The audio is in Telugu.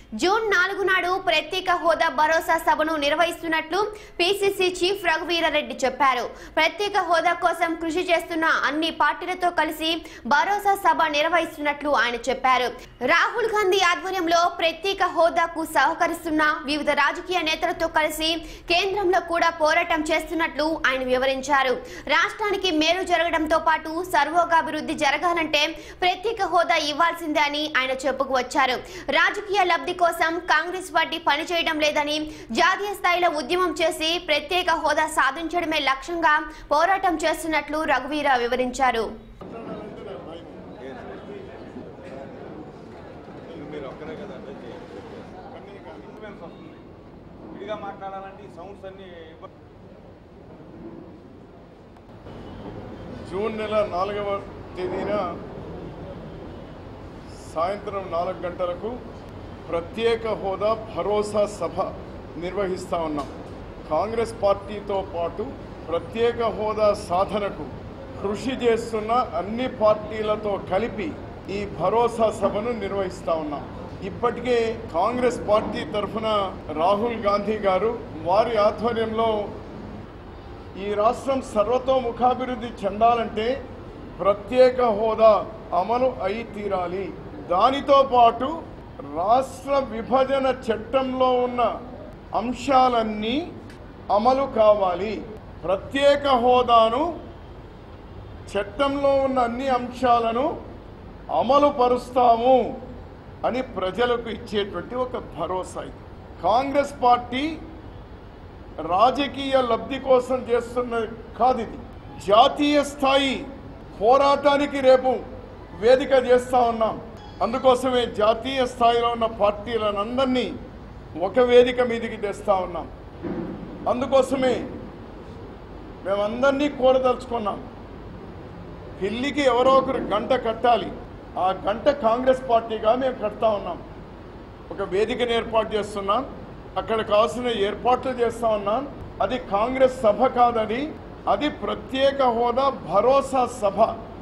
జూన్ నాలుగు నాడు ప్రత్యేక హోదా భరోసా సభను నిర్వహిస్తున్నట్లు పిసిసి చీఫ్ రఘువీరారెడ్డి చెప్పారు ప్రత్యేక హోదా కోసం కృషి చేస్తున్న అన్ని పార్టీలతో కలిసి భరోసా సభ నిర్వహిస్తున్నట్లు ఆయన చెప్పారు రాహుల్ గాంధీ ఆధ్వర్యంలో ప్రత్యేక హోదాకు సహకరిస్తున్న వివిధ రాజకీయ నేతలతో కలిసి కేంద్రంలో కూడా పోరాటం చేస్తున్నట్లు ఆయన వివరించారు రాష్ట్రానికి మేలు జరగడంతో పాటు సర్వోగాభివృద్ధి జరగాలంటే ప్రత్యేక హోదా ఇవ్వాల్సిందే అని ఆయన చెప్పుకు వచ్చారు రాజకీయ లబ్ధి కోసం కాంగ్రెస్ పార్టీ పనిచేయడం లేదని జాతీయ స్థాయిలో ఉద్యమం చేసి ప్రత్యేక హోదా సాధించడమే లక్ష్యంగా పోరాటం చేస్తున్నట్లు రఘువీర వివరించారు మీరు ఒక్కరే కదా అంటే కానీ ఇక ఇన్ఫ్లుయెన్స్ వస్తుంది విడిగా మాట్లాడాలంటే ఈ సౌండ్స్ అన్ని ఇవ్వ- జూన్ నెల నాలుగవ తేదీన సాయంత్రం నాలుగు గంటలకు ప్రత్యేక హోదా భరోసా సభ నిర్వహిస్తా ఉన్నాం కాంగ్రెస్ పార్టీతో పాటు ప్రత్యేక హోదా సాధనకు కృషి చేస్తున్న అన్ని పార్టీలతో కలిపి ఈ భరోసా సభను నిర్వహిస్తా ఉన్నాం ఇప్పటికే కాంగ్రెస్ పార్టీ తరఫున రాహుల్ గాంధీ గారు వారి ఆధ్వర్యంలో ఈ రాష్ట్రం సర్వతోముఖాభివృద్ధి చెందాలంటే ప్రత్యేక హోదా అమలు అయి తీరాలి దానితో పాటు రాష్ట్ర విభజన చట్టంలో ఉన్న అంశాలన్నీ అమలు కావాలి ప్రత్యేక హోదాను చట్టంలో ఉన్న అన్ని అంశాలను అమలు పరుస్తాము అని ప్రజలకు ఇచ్చేటువంటి ఒక భరోసా ఇది కాంగ్రెస్ పార్టీ రాజకీయ లబ్ధి కోసం చేస్తున్నది కాదు ఇది జాతీయ స్థాయి పోరాటానికి రేపు వేదిక చేస్తా ఉన్నాం అందుకోసమే జాతీయ స్థాయిలో ఉన్న పార్టీలనందరినీ ఒక వేదిక మీదకి తెస్తా ఉన్నాం అందుకోసమే మేమందరినీ కోరదలుచుకున్నాం ఢిల్లీకి ఎవరో ఒకరు గంట కట్టాలి ఆ గంట కాంగ్రెస్ పార్టీగా మేము కడతా ఉన్నాం ఒక వేదికను ఏర్పాటు చేస్తున్నాం అక్కడ కావాల్సిన ఏర్పాట్లు చేస్తా ఉన్నాం అది కాంగ్రెస్ సభ కాదని అది ప్రత్యేక హోదా భరోసా సభ